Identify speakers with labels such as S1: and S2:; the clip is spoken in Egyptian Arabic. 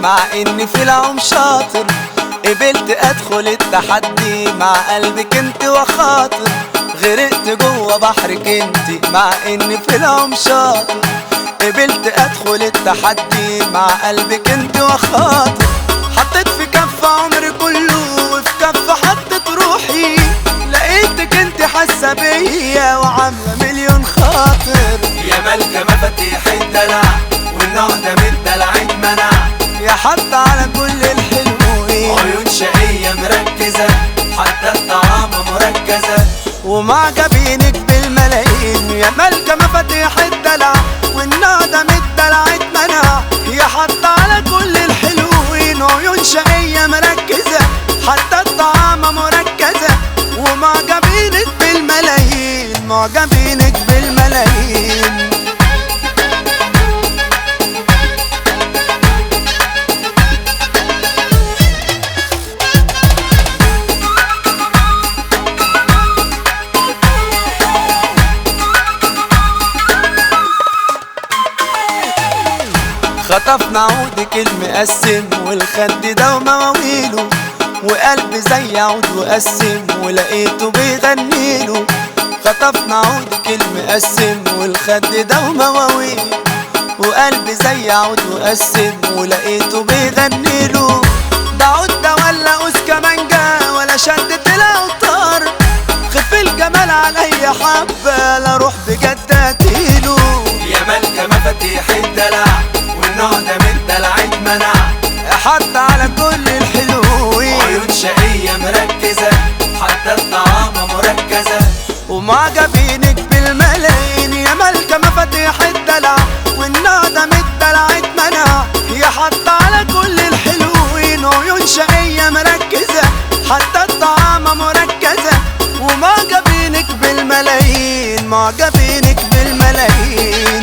S1: مع اني في العوم شاطر قبلت ادخل التحدي مع قلبك انت وخاطر غرقت جوه بحرك انت مع اني في العوم شاطر قبلت ادخل التحدي مع قلبك انت وخاطر حطيت في كف عمري كله وفي كف حطيت روحي لقيتك انت حاسه بيا وعامله مليون خاطر
S2: يا ملكة مفاتيح الدلع والنوع ده من الدلع اتمنع
S1: يا حط على كل الحلوين
S2: عيون شقية مركزة حتى الطعامة مركزة
S1: ومعجبينك بالملايين يا ملكة مفاتيح الدلع والنادى من الدلع اتمنع يا حط على كل الحلوين عيون شقية مركزة حتى الطعامة مركزة ومعجبينك بالملايين معجبينك بالملايين خطفنا عودك المقسم والخد ده ومواويله وقلبي زي عود وقسم ولقيته بيغنيله خطفنا عودك المقسم والخد ده ومواويله وقلبي زي عود وقسم ولقيته بيغنيله ده عود ده ولا قوس كمانجا ولا شدت الاوتار خف الجمال عليا حبه لا روح بجد اتيله
S2: يا ملكة مفاتيح الدلع والنوع ده من الدلع اتمنع
S1: حط على كل الحلوين
S2: عيون شقية مركزة حتى الطعامة مركزة
S1: ومعجبينك بالملايين يا ملكة مفاتيح الدلع والنادى من الدلع اتمنع يا حط على كل الحلوين عيون شقية مركزة حتى الطعامة مركزة ومعجبينك بالملايين معجبينك بالملايين